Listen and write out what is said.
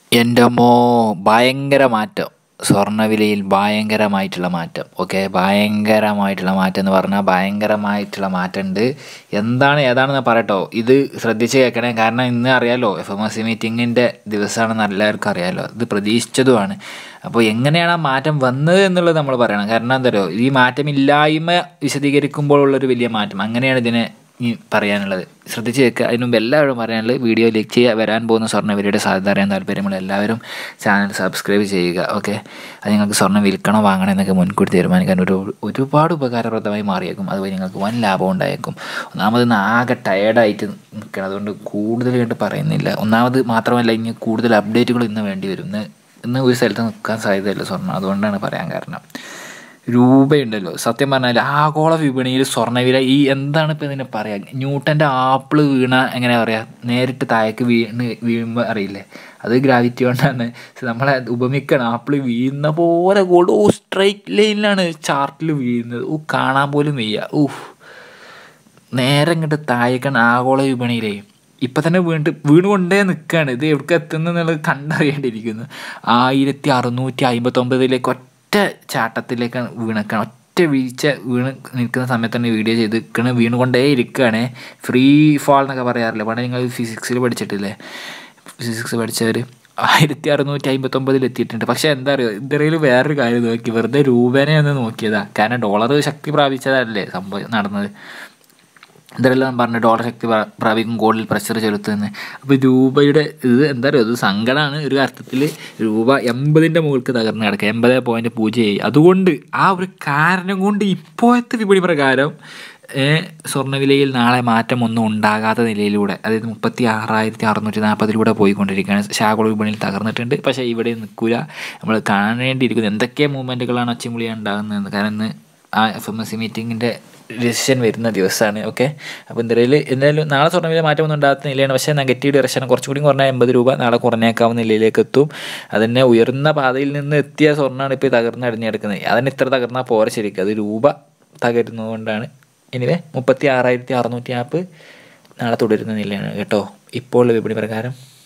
എൻ്റെ അമ്മോ ഭയങ്കര മാറ്റം സ്വർണ്ണവിലയിൽ ഭയങ്കരമായിട്ടുള്ള മാറ്റം ഓക്കെ ഭയങ്കരമായിട്ടുള്ള മാറ്റം എന്ന് പറഞ്ഞാൽ ഭയങ്കരമായിട്ടുള്ള മാറ്റമുണ്ട് എന്താണ് ഏതാണെന്ന് പറയട്ടോ ഇത് ശ്രദ്ധിച്ച് കേൾക്കണേ കാരണം ഇന്ന് അറിയാലോ എഫ് എം എസ് സി മീറ്റിങ്ങിൻ്റെ ദിവസമാണെന്ന് എല്ലാവർക്കും അറിയാലോ ഇത് പ്രതീക്ഷിച്ചതുമാണ് അപ്പോൾ എങ്ങനെയാണ് ആ മാറ്റം വന്നത് എന്നുള്ളത് നമ്മൾ പറയണം കാരണം എന്താ പറയുക ഈ മാറ്റമില്ലായ്മ വിശദീകരിക്കുമ്പോഴുള്ളൊരു വലിയ മാറ്റം അങ്ങനെയാണ് ഇതിനെ ഈ പറയാനുള്ളത് ശ്രദ്ധിച്ച് കേൾക്കുക അതിന് മുമ്പ് എല്ലാവരും പറയാനുള്ളത് വീഡിയോ ലൈക്ക് ചെയ്യുക വരാൻ പോകുന്ന സ്വർണ്ണവിലയുടെ സാധ്യത അറിയാൻ താല്പര്യമുള്ള എല്ലാവരും ചാനൽ സബ്സ്ക്രൈബ് ചെയ്യുക ഓക്കെ അത് നിങ്ങൾക്ക് സ്വർണ്ണം വിൽക്കണോ വാങ്ങണോ എന്നൊക്കെ മുൻകൂട്ടി തീരുമാനിക്കാൻ ഒരു ഒരുപാട് ഉപകാരപ്രദമായി മാറിയേക്കും അതുവഴി നിങ്ങൾക്ക് വൻ ലാഭം ഉണ്ടായേക്കും ഒന്നാമത് ഇന്ന് ആകെ ടയേർഡായിട്ട് നിൽക്കണം അതുകൊണ്ട് കൂടുതൽ കണ്ട് പറയുന്നില്ല ഒന്നാമത് മാത്രമല്ല ഇനി കൂടുതൽ അപ്ഡേറ്റുകൾ ഇന്ന് വേണ്ടി വരും ഇന്ന് ഇന്ന് ഒരു സ്ഥലത്ത് നിൽക്കാൻ സാധ്യതയില്ല സ്വർണ്ണം അതുകൊണ്ടാണ് പറയാൻ കാരണം രൂപയുണ്ടല്ലോ സത്യം പറഞ്ഞാൽ ആഗോള വിപണിയിൽ സ്വർണ്ണവില ഈ എന്താണ് ഇപ്പം ഇതിനെ പറയുക ന്യൂട്ടൻ്റെ ആപ്പിള് വീണ എങ്ങനെ പറയുക നേരിട്ട് താഴേക്ക് വീണ് വീഴുമ്പോൾ അറിയില്ലേ അത് ഗ്രാവിറ്റി കൊണ്ടാണ് നമ്മളെ ഉപമിക്കണം ആപ്പിള് വീഴുന്ന പോലെ ഗോൾഡ് ഓ സ്ട്രൈറ്റ് ലൈനിലാണ് ചാർട്ടിൽ വീഴുന്നത് ഓ കാണാൻ പോലും വയ്യ ഊഹ് നേരെ ഇങ്ങോട്ട് താഴേക്കാണ് ആഗോള വിപണിയിലേ ഇപ്പം തന്നെ വീണ്ടും വീണുകൊണ്ടേ നിൽക്കുകയാണ് ഇത് എവിടെ എത്തുന്നുള്ളത് കണ്ടറിയേണ്ടിയിരിക്കുന്നു ആയിരത്തി അറുന്നൂറ്റി അമ്പത്തൊമ്പതിലേക്ക് ഒറ്റ ചാട്ടത്തിലേക്കാണ് വീണക്കാണ് ഒറ്റ വീഴ്ച വീണ് നിൽക്കുന്ന സമയത്ത് തന്നെ വീഡിയോ ചെയ്ത് നിൽക്കണ വീണുകൊണ്ടേ ഇരിക്കുകയാണ് ഫ്രീ ഫാൾ എന്നൊക്കെ പറയാറില്ല പണ്ട് നിങ്ങൾ ഫിസിക്സിൽ പഠിച്ചിട്ടില്ലേ ഫിസിക്സ് പഠിച്ചവർ ആയിരത്തി അറുന്നൂറ്റി അമ്പത്തൊമ്പതിൽ എത്തിയിട്ടുണ്ട് പക്ഷേ എന്താ പറയുക ഇതിൽ വേറൊരു കാര്യം നോക്കി വെറുതെ രൂപേനെ ഒന്ന് നോക്കിയതാ കാരണം ഡോളർ ശക്തി പ്രാപിച്ചതല്ലേ സംഭവം നടന്നത് ഇതെല്ലാം പറഞ്ഞ ഡോളർ ശക്തി പ്രാപിക്കും ഗോൾഡിൽ പ്രഷർ ചെലുത്തുന്നത് അപ്പോൾ രൂപയുടെ ഇത് എന്താ പറയുക ഇത് സങ്കടമാണ് ഒരു അർത്ഥത്തിൽ രൂപ എൺപതിൻ്റെ മുകൾക്ക് തകർന്ന് കിടക്കുക എൺപത് പോയിൻറ്റ് പൂജ്യം ഏഴ് അതുകൊണ്ട് ആ ഒരു കാരണം കൊണ്ട് ഇപ്പോഴത്തെ വിപണി പ്രകാരം സ്വർണ്ണവിലയിൽ നാളെ മാറ്റം ഒന്നും ഉണ്ടാകാത്ത നിലയിലൂടെ അതായത് മുപ്പത്തി ആറായിരത്തി അറുന്നൂറ്റി നാൽപ്പതിലൂടെ പോയിക്കൊണ്ടിരിക്കുകയാണ് ശാഗോള വിപണിയിൽ തകർന്നിട്ടുണ്ട് പക്ഷേ ഇവിടെ നിൽക്കില്ല നമ്മൾ കാണേണ്ടിയിരിക്കുന്നത് എന്തൊക്കെ മൂവ്മെൻറ്റുകളാണ് ഒച്ചമുളിയാണ് ഉണ്ടാകുന്നത് കാരണം ഇന്ന് ആ എഫ് എം എസ് സി മീറ്റിങ്ങിൻ്റെ ഡിസിഷൻ വരുന്ന ദിവസമാണ് ഓക്കെ അപ്പോൾ എന്തായാലും എന്തായാലും നാളെ സ്വർണ്ണവില മാറ്റമൊന്നും ഉണ്ടാകാത്ത നിലയാണ് പക്ഷേ നെഗറ്റീവ് ഡയറക്ഷൻ കുറച്ചുകൂടി കുറഞ്ഞാൽ എൺപത് രൂപ നാളെ കുറഞ്ഞേക്കാവുന്ന നിലയിലേക്ക് എത്തും അതിനെ ഉയർന്ന പാതയിൽ നിന്ന് എത്തിയ സ്വർണ്ണമാണ് ഇപ്പോൾ തകർന്ന് അടിഞ്ഞെടുക്കുന്നത് അതിന് ഇത്ര തകർന്നാൽ പോരെ ശരിക്കും അത് രൂപ തകരുന്നതുകൊണ്ടാണ് എനിവേ മുപ്പത്തി ആറായിരത്തി അറുന്നൂറ്റി ആപ്പ് നാളെ തുടരുന്ന നിലയാണ് കേട്ടോ ഇപ്പോൾ വിപണി പ്രകാരം